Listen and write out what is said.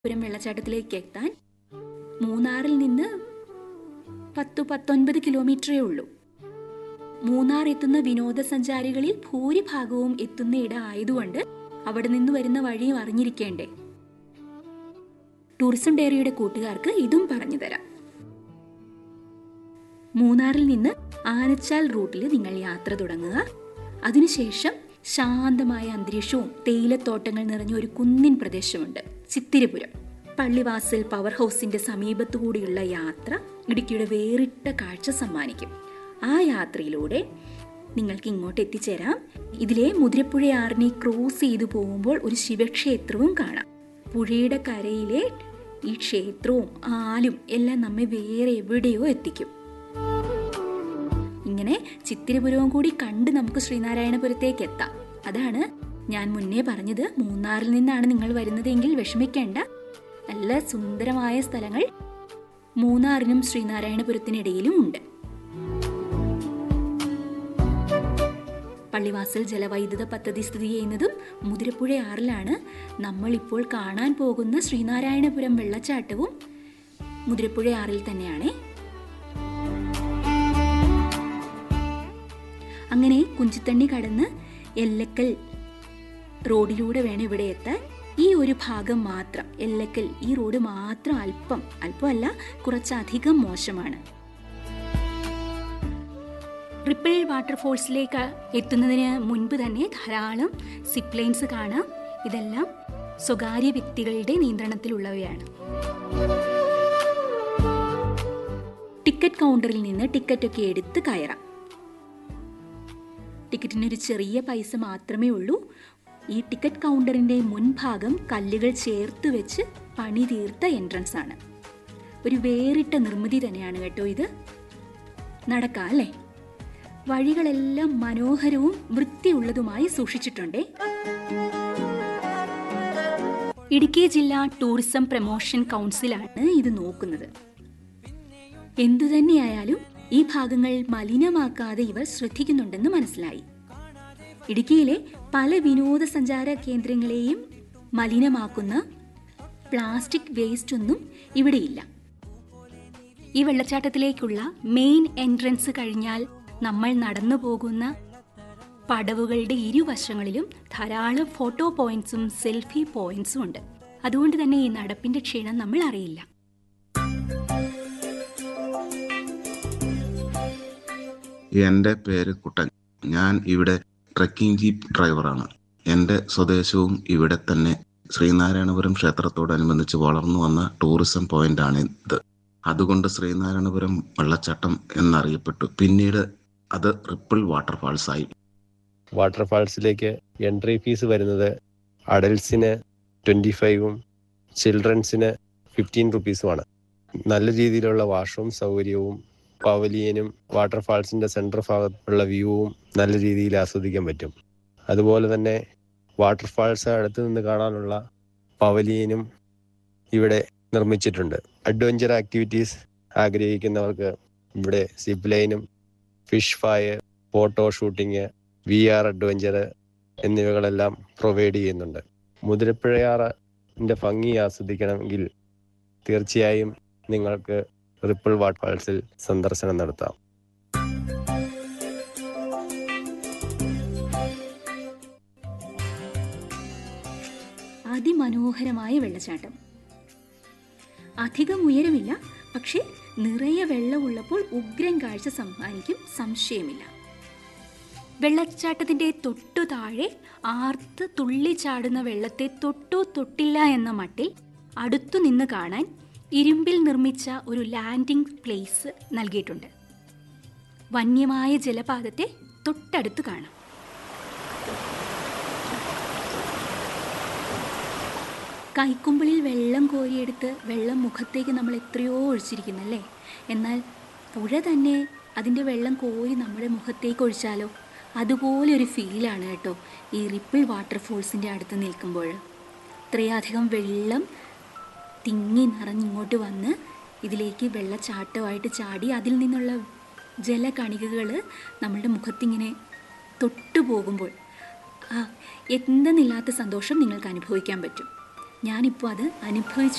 പുരം വെള്ളച്ചാട്ടത്തിലേക്ക് എത്താൻ മൂന്നാറിൽ നിന്ന് പത്തു പത്തൊൻപത് കിലോമീറ്ററേ ഉള്ളൂ മൂന്നാർ എത്തുന്ന വിനോദസഞ്ചാരികളിൽ ഭൂരിഭാഗവും എത്തുന്ന ഇട ആയതുകൊണ്ട് അവിടെ നിന്ന് വരുന്ന വഴിയും അറിഞ്ഞിരിക്കേണ്ടേ ടൂറിസം ഡയറിയുടെ കൂട്ടുകാർക്ക് ഇതും പറഞ്ഞു തരാം മൂന്നാറിൽ നിന്ന് ആനച്ചാൽ റൂട്ടിൽ നിങ്ങൾ യാത്ര തുടങ്ങുക അതിനുശേഷം ശാന്തമായ അന്തരീക്ഷവും തേയിലത്തോട്ടങ്ങൾ നിറഞ്ഞ ഒരു കുന്നിൻ പ്രദേശമുണ്ട് ചിത്തിരപുരം പള്ളിവാസൽ പവർ ഹൗസിന്റെ സമീപത്തുകൂടിയുള്ള യാത്ര ഇടുക്കിയുടെ വേറിട്ട കാഴ്ച സമ്മാനിക്കും ആ യാത്രയിലൂടെ നിങ്ങൾക്ക് ഇങ്ങോട്ട് എത്തിച്ചേരാം ഇതിലെ മുതിരപ്പുഴയാറിനെ ക്രോസ് ചെയ്തു പോകുമ്പോൾ ഒരു ശിവക്ഷേത്രവും കാണാം പുഴയുടെ കരയിലെ ഈ ക്ഷേത്രവും ആലും എല്ലാം നമ്മെ വേറെ എവിടെയോ എത്തിക്കും ഇങ്ങനെ ചിത്തിരപുരവും കൂടി കണ്ട് നമുക്ക് ശ്രീനാരായണപുരത്തേക്ക് എത്താം അതാണ് ഞാൻ മുന്നേ പറഞ്ഞത് മൂന്നാറിൽ നിന്നാണ് നിങ്ങൾ വരുന്നതെങ്കിൽ വിഷമിക്കേണ്ട നല്ല സുന്ദരമായ സ്ഥലങ്ങൾ മൂന്നാറിനും ശ്രീനാരായണപുരത്തിനിടയിലും ഉണ്ട് പള്ളിവാസൽ ജലവൈദ്യുത പദ്ധതി സ്ഥിതി ചെയ്യുന്നതും മുതിരപ്പുഴയാറിലാണ് നമ്മൾ ഇപ്പോൾ കാണാൻ പോകുന്ന ശ്രീനാരായണപുരം വെള്ളച്ചാട്ടവും മുതിരപ്പുഴയാറിൽ തന്നെയാണേ അങ്ങനെ കുഞ്ചിത്തണ്ണി കടന്ന് എല്ലക്കൽ റോഡിലൂടെ വേണം ഇവിടെ എത്താൻ ഈ ഒരു ഭാഗം മാത്രം എല്ലക്കൽ ഈ റോഡ് മാത്രം അല്പം അല്പമല്ല കുറച്ചധികം മോശമാണ് റിപ്പിൾ വാട്ടർഫോൾസിലേക്ക് എത്തുന്നതിന് മുൻപ് തന്നെ ധാരാളം സിപ്പ് ലൈൻസ് കാണാം ഇതെല്ലാം സ്വകാര്യ വ്യക്തികളുടെ നിയന്ത്രണത്തിലുള്ളവയാണ് ടിക്കറ്റ് കൗണ്ടറിൽ നിന്ന് ടിക്കറ്റ് ഒക്കെ എടുത്ത് കയറാം ടിക്കറ്റിന് ഒരു ചെറിയ പൈസ മാത്രമേ ഉള്ളൂ ഈ ടിക്കറ്റ് കൗണ്ടറിന്റെ മുൻഭാഗം കല്ലുകൾ ചേർത്ത് വെച്ച് പണി തീർത്ത എൻട്രൻസ് ആണ് ഒരു വേറിട്ട നിർമ്മിതി തന്നെയാണ് കേട്ടോ ഇത് നടക്കാം അല്ലേ വഴികളെല്ലാം മനോഹരവും വൃത്തിയുള്ളതുമായി സൂക്ഷിച്ചിട്ടുണ്ടേ ഇടുക്കി ജില്ലാ ടൂറിസം പ്രൊമോഷൻ കൗൺസിലാണ് ഇത് നോക്കുന്നത് എന്തുതന്നെയായാലും ഈ ഭാഗങ്ങൾ മലിനമാക്കാതെ ഇവർ ശ്രദ്ധിക്കുന്നുണ്ടെന്ന് മനസ്സിലായി ഇടുക്കിയിലെ പല വിനോദസഞ്ചാര കേന്ദ്രങ്ങളെയും മലിനമാക്കുന്ന പ്ലാസ്റ്റിക് വേസ്റ്റ് ഒന്നും ഇവിടെയില്ല ഈ വെള്ളച്ചാട്ടത്തിലേക്കുള്ള മെയിൻ എൻട്രൻസ് കഴിഞ്ഞാൽ നമ്മൾ നടന്നു പോകുന്ന പടവുകളുടെ ഇരുവശങ്ങളിലും ധാരാളം ഫോട്ടോ പോയിന്റ്സും സെൽഫി പോയിന്റ്സും ഉണ്ട് അതുകൊണ്ട് തന്നെ ഈ നടപ്പിന്റെ ക്ഷീണം നമ്മൾ അറിയില്ല എൻ്റെ പേര് കുട്ടൻ ഞാൻ ഇവിടെ ട്രക്കിംഗ് ജീപ്പ് ഡ്രൈവറാണ് എൻ്റെ സ്വദേശവും ഇവിടെ തന്നെ ശ്രീനാരായണപുരം ക്ഷേത്രത്തോടനുബന്ധിച്ച് വളർന്നു വന്ന ടൂറിസം പോയിന്റാണ് ഇത് അതുകൊണ്ട് ശ്രീനാരായണപുരം വെള്ളച്ചാട്ടം എന്നറിയപ്പെട്ടു പിന്നീട് അത് റിപ്പിൾ വാട്ടർഫാൾസ് ആയി വാട്ടർഫാൾസിലേക്ക് എൻട്രി ഫീസ് വരുന്നത് അഡൽസിന് ട്വൻറ്റി ഫൈവും ചിൽഡ്രൻസിന് ഫിഫ്റ്റീൻ റുപ്പീസുമാണ് നല്ല രീതിയിലുള്ള വാഷ്റൂം സൗകര്യവും പവലിയനും വാട്ടർഫാൾസിന്റെ സെൻട്രൽ ഭാഗത്തുള്ള വ്യൂവും നല്ല രീതിയിൽ ആസ്വദിക്കാൻ പറ്റും അതുപോലെ തന്നെ വാട്ടർഫാൾസ് അടുത്ത് നിന്ന് കാണാനുള്ള പവലിയനും ഇവിടെ നിർമ്മിച്ചിട്ടുണ്ട് അഡ്വഞ്ചർ ആക്ടിവിറ്റീസ് ആഗ്രഹിക്കുന്നവർക്ക് ഇവിടെ സിപ്പ് ലൈനും fish fire photo shooting V R adventure എന്നിവകളെല്ലാം പ്രൊവൈഡ് ചെയ്യുന്നുണ്ട് മുതിരപ്പുഴയാറിന്റെ ഭംഗി ആസ്വദിക്കണമെങ്കിൽ തീർച്ചയായും നിങ്ങൾക്ക് റിപ്പിൾ വാട്ടർഫാൾസിൽ സന്ദർശനം നടത്താം അതിമനോഹരമായ വെള്ളച്ചാട്ടം അധികം ഉയരമില്ല പക്ഷേ നിറയെ വെള്ളമുള്ളപ്പോൾ ഉഗ്രൻ കാഴ്ച സമ്മാനിക്കും സംശയമില്ല വെള്ളച്ചാട്ടത്തിന്റെ തൊട്ടു താഴെ ആർത്ത് തുള്ളിച്ചാടുന്ന വെള്ളത്തെ തൊട്ടോ തൊട്ടില്ല എന്ന മട്ടിൽ അടുത്തു നിന്ന് കാണാൻ ഇരുമ്പിൽ നിർമ്മിച്ച ഒരു ലാൻഡിംഗ് പ്ലേസ് നൽകിയിട്ടുണ്ട് വന്യമായ ജലപാതത്തെ തൊട്ടടുത്ത് കാണാം കൈക്കുമ്പിളിൽ വെള്ളം കോരിയെടുത്ത് വെള്ളം മുഖത്തേക്ക് നമ്മൾ എത്രയോ ഒഴിച്ചിരിക്കുന്നല്ലേ എന്നാൽ പുഴ തന്നെ അതിൻ്റെ വെള്ളം കോരി നമ്മുടെ മുഖത്തേക്ക് ഒഴിച്ചാലോ അതുപോലെ ഒരു ഫീലാണ് കേട്ടോ ഈ റിപ്പിൾ വാട്ടർഫോൾസിൻ്റെ അടുത്ത് നിൽക്കുമ്പോൾ ഇത്രയധികം വെള്ളം തിങ്ങി നിറഞ്ഞിങ്ങോട്ട് വന്ന് ഇതിലേക്ക് വെള്ളച്ചാട്ടമായിട്ട് ചാടി അതിൽ നിന്നുള്ള ജലകണികകൾ നമ്മളുടെ മുഖത്തിങ്ങനെ തൊട്ടു പോകുമ്പോൾ ആ എന്തെന്നില്ലാത്ത സന്തോഷം നിങ്ങൾക്ക് അനുഭവിക്കാൻ പറ്റും ഞാനിപ്പോൾ അത് അനുഭവിച്ചു